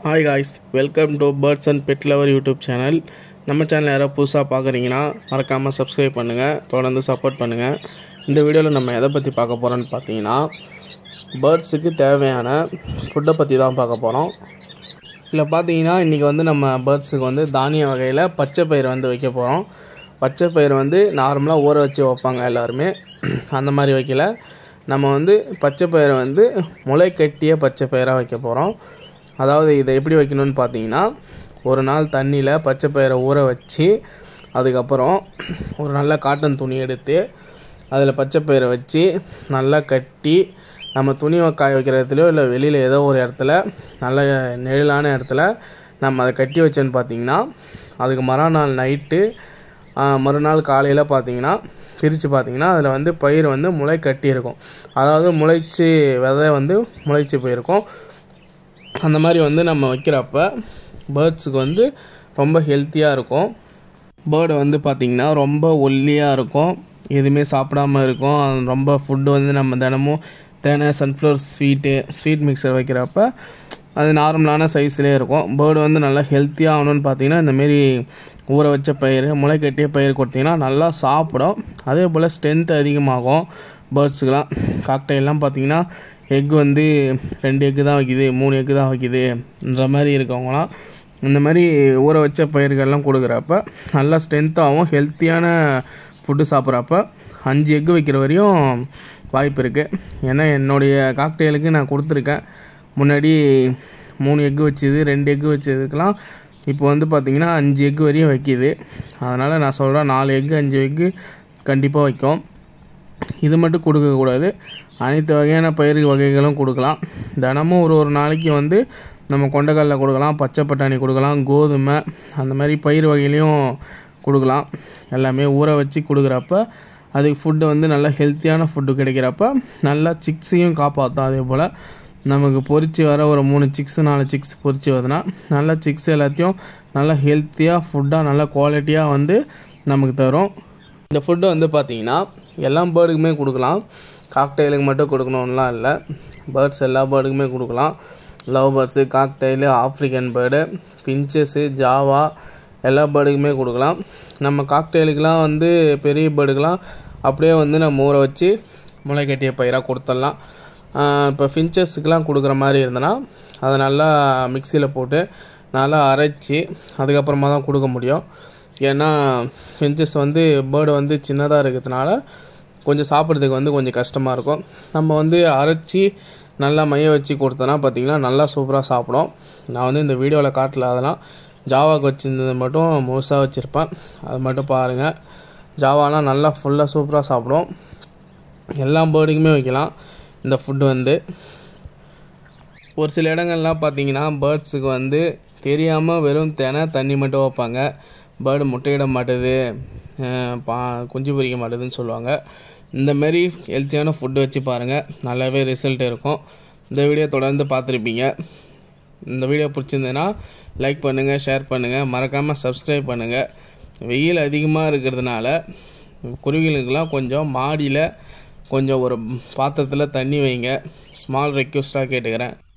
hi guys welcome to birds and pet lover YouTube channel நம்ம channel யாராவது புதுசாக பார்க்குறீங்கன்னா மறக்காமல் சப்ஸ்கிரைப் பண்ணுங்கள் தொடர்ந்து சப்போர்ட் பண்ணுங்கள் இந்த வீடியோவில் நம்ம எதை பற்றி பார்க்க போகிறோன்னு பார்த்தீங்கன்னா பேர்ட்ஸுக்கு தேவையான ஃபுட்டை பற்றி தான் பார்க்க போகிறோம் இதில் பார்த்தீங்கன்னா இன்றைக்கி வந்து நம்ம பேர்ட்ஸுக்கு வந்து தானிய வகையில் பச்சை பயிர் வந்து வைக்க போகிறோம் பச்சை பயிர் வந்து நார்மலாக ஊற வச்சு வைப்பாங்க எல்லாருமே அந்த மாதிரி வைக்கல நம்ம வந்து பச்சை பயிரை வந்து முளை கட்டிய பச்சை பயிராக வைக்க போகிறோம் அதாவது இதை எப்படி வைக்கணும்னு பார்த்தீங்கன்னா ஒரு நாள் தண்ணியில் பச்சை பயிரை ஊற வச்சு அதுக்கப்புறம் ஒரு நல்ல காட்டன் துணி எடுத்து அதில் பச்சை பயிரை வச்சு நல்லா கட்டி நம்ம துணி காய வைக்கிற இடத்துலையோ இல்லை வெளியில் ஏதோ ஒரு இடத்துல நல்ல நிழலான இடத்துல நம்ம அதை கட்டி வச்சோன்னு பார்த்தீங்கன்னா அதுக்கு மறுநாள் நைட்டு மறுநாள் காலையில் பார்த்தீங்கன்னா பிரித்து பார்த்தீங்கன்னா அதில் வந்து பயிர் வந்து முளை கட்டி இருக்கும் அதாவது முளைச்சி விதை வந்து முளைச்சி போயிருக்கும் அந்த மாதிரி வந்து நம்ம வைக்கிறப்ப பேர்ட்ஸுக்கு வந்து ரொம்ப ஹெல்த்தியாக இருக்கும் பேர்டு வந்து பார்த்திங்கன்னா ரொம்ப ஒல்லியாக இருக்கும் எதுவுமே சாப்பிடாம இருக்கும் அது ரொம்ப ஃபுட்டு வந்து நம்ம தினமும் தேனை சன்ஃப்ளவர் ஸ்வீட்டு ஸ்வீட் மிக்சர் வைக்கிறப்ப அது நார்மலான சைஸ்லேயே இருக்கும் பேர்டு வந்து நல்லா ஹெல்த்தியாக ஆகணும்னு பார்த்தீங்கன்னா இந்தமாரி ஊற வச்ச பயிர் முளை கட்டிய பயிர் கொடுத்தீங்கன்னா நல்லா சாப்பிடும் அதே போல் ஸ்ட்ரென்த் அதிகமாகும் பேர்ட்ஸுக்கெலாம் காக்டைல்லாம் பார்த்தீங்கன்னா எக் வந்து ரெண்டு எக்கு தான் வைக்குது மூணு எக்கு தான் வைக்குதுன்ற மாதிரி இருக்கவங்களாம் இந்த மாதிரி ஊற வச்ச பயிர்கள்லாம் கொடுக்குறப்ப நல்லா ஸ்ட்ரென்த்தாகவும் ஹெல்த்தியான ஃபுட்டு சாப்பிட்றப்ப அஞ்சு எக்கு வைக்கிற வரையும் வாய்ப்பு இருக்குது ஏன்னா என்னுடைய காக்டெயிலுக்கு நான் கொடுத்துருக்கேன் முன்னாடி மூணு எக்கு வச்சது ரெண்டு எக்கு வச்சதுக்கெலாம் இப்போ வந்து பார்த்திங்கன்னா அஞ்சு எக்கு வரையும் வைக்கிது அதனால் நான் சொல்கிறேன் நாலு எக்கு அஞ்சு எக்கு கண்டிப்பாக வைக்கும் இது மட்டும் கொடுக்கக்கூடாது அனைத்து வகையான பயிர் வகைகளும் கொடுக்கலாம் தினமும் ஒரு ஒரு நாளைக்கு வந்து நம்ம கொண்டக்கடலை கொடுக்கலாம் பச்சை பட்டாணி கொடுக்கலாம் கோதுமை அந்த மாதிரி பயிர் வகையிலையும் கொடுக்கலாம் எல்லாமே ஊற வச்சு கொடுக்குறப்ப அதுக்கு ஃபுட்டு வந்து நல்லா ஹெல்த்தியான ஃபுட்டு கிடைக்கிறப்ப நல்லா சிக்ஸையும் காப்பாற்றும் அதே போல் நமக்கு பொறிச்சு வர ஒரு மூணு சிக்ஸ் நாலு சிக்ஸ் பொறிச்சு வருதுன்னா நல்லா சிக்ஸ் எல்லாத்தையும் நல்லா ஹெல்த்தியாக ஃபுட்டாக நல்லா குவாலிட்டியாக வந்து நமக்கு தரும் இந்த ஃபுட்டு வந்து பார்த்திங்கன்னா எல்லா பேர்டுக்குமே கொடுக்கலாம் காக்டெயிலுக்கு மட்டும் கொடுக்கணும்லாம் இல்லை பேர்ட்ஸ் எல்லா பேர்டுக்குமே கொடுக்கலாம் love birds cockatiel African bird finches Java எல்லா பேர்டுக்குமே கொடுக்கலாம் நம்ம காக்டெயிலுக்கெலாம் வந்து பெரிய பேர்டுக்கெலாம் அப்படியே வந்து நம்ம ஊற வச்சு முளை கட்டிய பயிராக கொடுத்துடலாம் இப்போ ஃபின்ச்சஸுக்கெலாம் கொடுக்குற மாதிரி இருந்தனா அதை நல்லா மிக்சியில் போட்டு நல்லா அரைச்சி அதுக்கப்புறமா தான் கொடுக்க முடியும் ஏன்னா ஃபின்ச்சஸ் வந்து பேர்டு வந்து சின்னதாக இருக்கிறதுனால கொஞ்சம் சாப்பிட்றதுக்கு வந்து கொஞ்சம் கஷ்டமாக இருக்கும் நம்ம வந்து அரைச்சி நல்லா மைய வச்சு கொடுத்தோன்னா பார்த்திங்கன்னா நல்லா சூப்பராக சாப்பிடும் நான் வந்து இந்த வீடியோவில் காட்டல அதெல்லாம் ஜாவாக்கு வச்சுருந்தது மட்டும் முழுசாக வச்சுருப்பேன் அது மட்டும் பாருங்கள் ஜாவாலாம் நல்லா ஃபுல்லாக சூப்பராக சாப்பிடும் எல்லா பேர்டுக்குமே வைக்கலாம் இந்த ஃபுட்டு வந்து ஒரு சில இடங்கள்லாம் பார்த்தீங்கன்னா பேர்ட்ஸுக்கு வந்து தெரியாமல் வெறும் தினை தண்ணி மட்டும் வைப்பாங்க பேர்டு முட்டையிட மாட்டுது பா குஞ்சு பொரிக்க மாட்டுதுன்னு சொல்லுவாங்க இந்த மாதிரி ஹெல்த்தியான ஃபுட்டு வச்சு பாருங்கள் நல்லாவே ரிசல்ட் இருக்கும் இந்த வீடியோ தொடர்ந்து பார்த்துருப்பீங்க இந்த வீடியோ பிடிச்சிருந்ததுன்னா லைக் பண்ணுங்கள் ஷேர் பண்ணுங்கள் மறக்காமல் சப்ஸ்கிரைப் பண்ணுங்கள் வெயில் அதிகமாக இருக்கிறதுனால குருவிகளுக்கெல்லாம் கொஞ்சம் மாடியில் கொஞ்சம் ஒரு பாத்திரத்தில் தண்ணி வைங்க ஸ்மால் ரெக்வஸ்ட்டாக கேட்டுக்கிறேன்